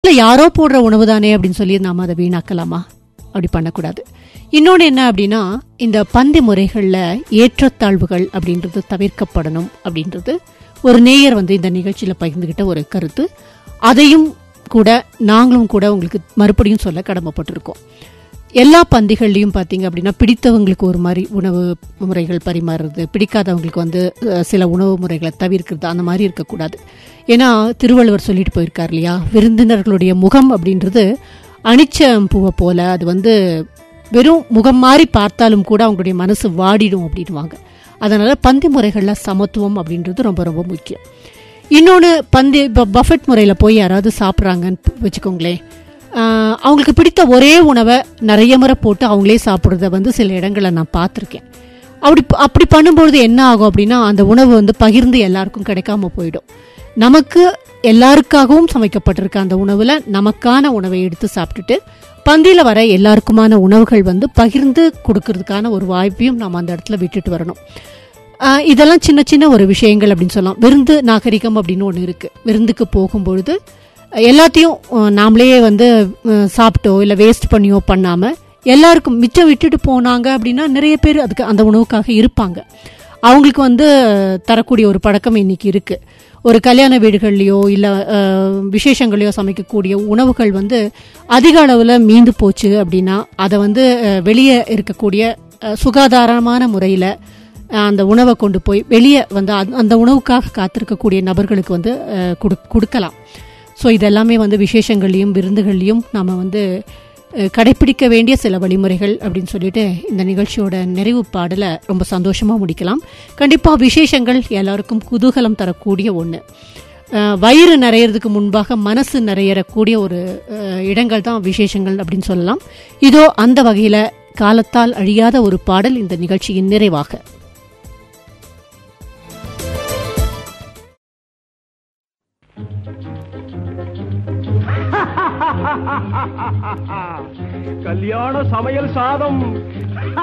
வீட்டில் யாரோ போடுற உணவு தானே அப்படின்னு சொல்லி நாம் அதை வீணாக்கலாமா அப்படி பண்ணக்கூடாது இன்னொன்று என்ன அப்படின்னா இந்த பந்தி முறைகளில் ஏற்றத்தாழ்வுகள் அப்படின்றது தவிர்க்கப்படணும் அப்படின்றது ஒரு நேயர் வந்து இந்த நிகழ்ச்சியில் பகிர்ந்துகிட்ட ஒரு கருத்து அதையும் கூட நாங்களும் கூட உங்களுக்கு மறுபடியும் சொல்ல கடமைப்பட்டிருக்கோம் எல்லா பந்திகள்லையும் பார்த்தீங்க அப்படின்னா பிடித்தவங்களுக்கு ஒரு மாதிரி உணவு முறைகள் பரிமாறுறது பிடிக்காதவங்களுக்கு வந்து அஹ், சில உணவு முறைகளை தவிர்க்கிறது அந்த மாதிரி இருக்கக்கூடாது ஏன்னா திருவள்ளுவர் சொல்லிட்டு போயிருக்கார் இல்லையா விருந்தினர்களுடைய முகம் அப்படின்றது அனிச்சம் பூவை போல அது வந்து வெறும் முகம் மாதிரி பார்த்தாலும் கூட அவங்களுடைய மனசு வாடிடும் அப்படின்வாங்க அதனால பந்தி முறைகளில் சமத்துவம் அப்படின்றது ரொம்ப ரொம்ப முக்கியம் இன்னொன்று பந்தி இப்போ பஃபெட் முறையில் போய் யாராவது சாப்பிட்றாங்கன்னு வச்சுக்கோங்களேன் ஆஹ் அவங்களுக்கு பிடித்த ஒரே உணவை நிறைய முறை போட்டு அவங்களே சாப்பிட்றத வந்து சில இடங்களில் நான் பார்த்துருக்கேன் அப்படி அப்படி பண்ணும்பொழுது என்ன ஆகும் அப்படின்னா அந்த உணவு வந்து பகிர்ந்து எல்லாருக்கும் கிடைக்காம போயிடும் நமக்கு எல்லாருக்காகவும் சமைக்கப்பட்டிருக்க அந்த உணவில் நமக்கான உணவை எடுத்து சாப்பிட்டுட்டு பந்தியில் வர எல்லாருக்குமான உணவுகள் வந்து பகிர்ந்து கொடுக்கறதுக்கான ஒரு வாய்ப்பையும் நாம் அந்த இடத்துல விட்டுட்டு வரணும் ஆஹ் இதெல்லாம் சின்ன சின்ன ஒரு விஷயங்கள் அப்படின்னு சொல்லலாம் விருந்து நாகரிகம் அப்படின்னு ஒன்று இருக்குது விருந்துக்கு போகும்பொழுது எல்லாத்தையும் அஹ், நாமளே வந்து அஹ், சாப்பிட்டோ இல்லை வேஸ்ட் பண்ணியோ பண்ணாமல் எல்லாருக்கும் மிச்சம் விட்டுட்டு போனாங்க அப்படின்னா நிறைய பேர் அதுக்கு அந்த உணவுக்காக இருப்பாங்க அவங்களுக்கு வந்து அஹ், தரக்கூடிய ஒரு பழக்கம் இன்னைக்கு இருக்கு ஒரு கல்யாண வீடுகள்லையோ இல்லை விசேஷங்களையோ சமைக்கக்கூடிய உணவுகள் வந்து அதிக அளவில் மீந்து போச்சு அப்படின்னா அதை வந்து அஹ், வெளியே இருக்கக்கூடிய அஹ், சுகாதாரமான முறையில் அந்த உணவை கொண்டு போய் வெளியே வந்து அந்த- அந்த உணவுக்காக காத்திருக்கக்கூடிய நபர்களுக்கு வந்து அஹ், குடு- கொடுக்கலாம் ஸோ இதெல்லாமே வந்து விசேஷங்கள்லையும் விருந்துகள்லையும் நாம் வந்து அஹ், கடைப்பிடிக்க வேண்டிய சில வழிமுறைகள் அப்படின்னு சொல்லிட்டு இந்த நிகழ்ச்சியோட நிறைவு பாடலை ரொம்ப சந்தோஷமாக முடிக்கலாம் கண்டிப்பாக விசேஷங்கள் எல்லாருக்கும் குதூகலம் தரக்கூடிய ஒன்று வயிறு நிறையறதுக்கு முன்பாக மனசு நிறையறக்கூடிய ஒரு அஹ், இடங்கள் தான் விசேஷங்கள் அப்படின்னு சொல்லலாம் இதோ அந்த வகையில் காலத்தால் அழியாத ஒரு பாடல் இந்த நிகழ்ச்சியின் நிறைவாக கல்யாண சமையல் சாதம்